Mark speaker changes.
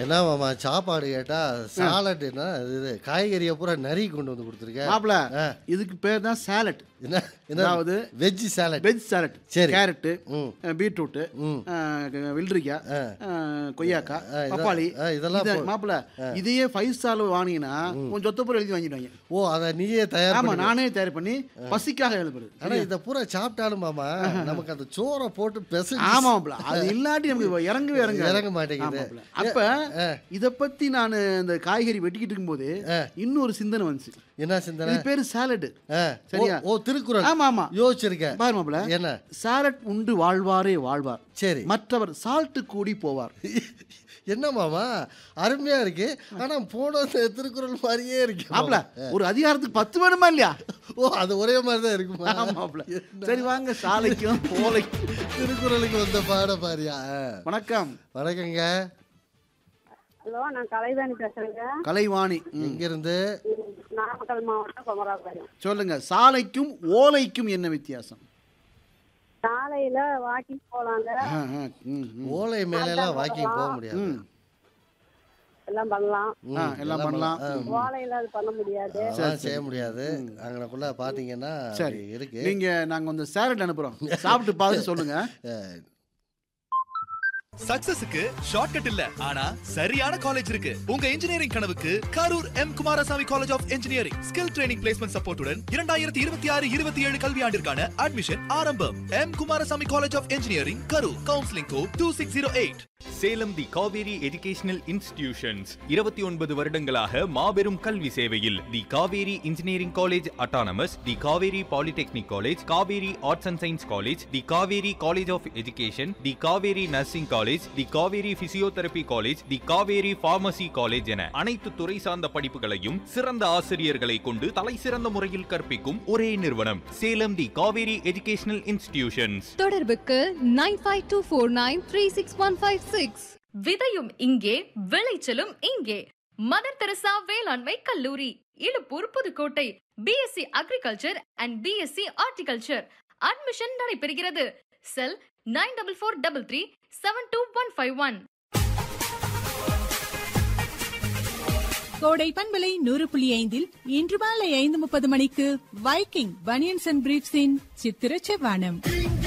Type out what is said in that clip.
Speaker 1: என்ன மாமா சாப்பாடு கேட்டா சாலட் என்ன இது காய்கறியை பூரா நரி கொண்டு வந்து கொடுத்துருக்க
Speaker 2: மாப்பிள
Speaker 1: ஆ.
Speaker 2: இதுக்கு பேர் தான் சாலட்
Speaker 1: என்ன என்ன
Speaker 2: அதாவது
Speaker 1: வெஜ் சாலட்
Speaker 2: வெஜ் சாலட்
Speaker 1: சரி.
Speaker 2: கேரட்டு
Speaker 1: ம்.
Speaker 2: பீட்ரூட்டு
Speaker 1: ம்.
Speaker 2: வெள்ளரிக்காய் கொய்யாக்காய்
Speaker 1: ஆ, இத-
Speaker 2: பப்பாளி
Speaker 1: ஆ, இதெல்லாம்
Speaker 2: இத-
Speaker 1: போ-
Speaker 2: மாப்பிள இதையே ஃபைவ் ஸ்டார்ல வாங்கினீங்கன்னா கொஞ்சம் சொத்தப்பூர் எழுதி வாங்கிடுவாங்க
Speaker 1: ஓ அதை நீயே தயார்
Speaker 2: ஆமா
Speaker 1: பண்ணி
Speaker 2: நானே தயார் பண்ணி பசிக்காக எழுதுறது
Speaker 1: ஆனா இத பூரா சாப்பிட்டாலும் மாமா நமக்கு அந்த சோறை போட்டு பெசஞ்சு
Speaker 2: ஆமா மாப்பிள அது இல்லாட்டி நமக்கு இறங்கவே இறங்க
Speaker 1: இறங்க மாட்டேங்குது.
Speaker 2: அப்ப இத பத்தி நான் இந்த காய்கறி வெட்டிக்கிட்டு இருக்கும்போது இன்னொரு சிந்தனை வந்துச்சு
Speaker 1: என்ன சிந்தனை
Speaker 2: இது பேரு சாலட்
Speaker 1: ஆ,
Speaker 2: சரியா?
Speaker 1: ஓ, ஓ திருக்குறள்
Speaker 2: ஆமா ஆமா
Speaker 1: யோசிச்சிருக்கேன்
Speaker 2: பாரு மாப்பிள
Speaker 1: என்ன
Speaker 2: சாலட் உண்டு வாழ்வாரே வாழ்வார்
Speaker 1: சரி
Speaker 2: மற்றவர் சால்ட்டு கூடி போவார்
Speaker 1: என்ன மாமா அருமையா இருக்கு ஆனா போன திருக்குறள் மாதிரியே இருக்கு
Speaker 2: மாப்பிள ஒரு அதிகாரத்துக்கு பத்து வேணுமா இல்லையா
Speaker 1: ஓ அது ஒரே மாதிரி தான் இருக்குமா
Speaker 2: ஆமா மாப்பிள சரி வாங்க சாலைக்கும் போலைக்கும்
Speaker 1: திருக்குறளுக்கு வந்த பாட பாரியா
Speaker 2: வணக்கம்
Speaker 1: வணக்கங்க
Speaker 3: ஹலோ நான் கலைவாணி பேசுறேங்க
Speaker 2: கலைவாணி ம்.
Speaker 1: எங்க இருந்து
Speaker 3: நாமக்கல் மாவட்டம் குமராபாளையம்
Speaker 2: சொல்லுங்க சாலைக்கும் ஓலைக்கும் என்ன வித்தியாசம்
Speaker 3: காலையில வாக்கிங் போலாங்க
Speaker 2: ஆ, ஆ, ம், ம்.
Speaker 1: ஓலை மேல எல்லாம் வாக்கிங் போக முடியாது
Speaker 2: ம்.
Speaker 3: எல்லாம் பண்ணலாம்
Speaker 2: ஆ, எல்லாம் பண்ணலாம்
Speaker 3: ஓலையில அது பண்ண முடியாது
Speaker 1: அதெல்லாம் செய்ய முடியாது அங்கனக்குள்ள பாத்தீங்கன்னா
Speaker 2: சரி
Speaker 1: அப்படி இருக்கு
Speaker 2: நீங்க நாங்க வந்து சேலட் அனுப்புறோம் சாப்பிட்டு பார்த்து சொல்லுங்க
Speaker 1: அஹ்,
Speaker 4: சக்சஸுக்கு ஷார்ட்கட் இல்ல ஆனா சரியான காலேஜ் இருக்கு உங்க இன்ஜினியரிங் கனவுக்கு Karur M Kumarasamy college of engineering skill training placement சப்போர்ட்டுடன் இரண்டாயிரத்தி இருபத்தி ஆறு இருபத்தி ஏழு கல்வியாண்டிற்கான அட்மிஷன் ஆரம்பம் M Kumarasamy college of engineering Karur counselling கோ two six zero eight
Speaker 5: Salem the Kaveri educational institutions இருபத்தி ஒன்பது வருடங்களாக மாபெரும் கல்வி சேவையில் the Kaveri engineering college autonomous the Kaveri polytechnic college Kaveri arts and science college the Kaveri college of education the Kaveri nursing college the Kaveri physiotherapy college the Kaveri pharmacy college என அனைத்து துறை சார்ந்த படிப்புகளையும் சிறந்த ஆசிரியர்களை கொண்டு தலை சிறந்த முறையில் கற்பிக்கும் ஒரே நிறுவனம் Salem the Kaveri educational institutions
Speaker 6: தொடர்புக்கு nine five two four nine three six one five six
Speaker 7: விதையும் இங்கே விளைச்சலும் இங்கே மதர் தெரசா வேளாண்மை கல்லூரி Iluppur Pudukkottai BSc agriculture and BSc horticulture admission நடைபெறுகிறது cell nine double four double three seven two one five one
Speaker 8: கோடை பண்பலை நூறு புள்ளி ஐந்தில் இன்று மாலை ஐந்து முப்பது மணிக்கு வைக்கிங் பனியன்ஸ் அண்ட் பிரீப்ஸின் சித்திர செவ்வானம்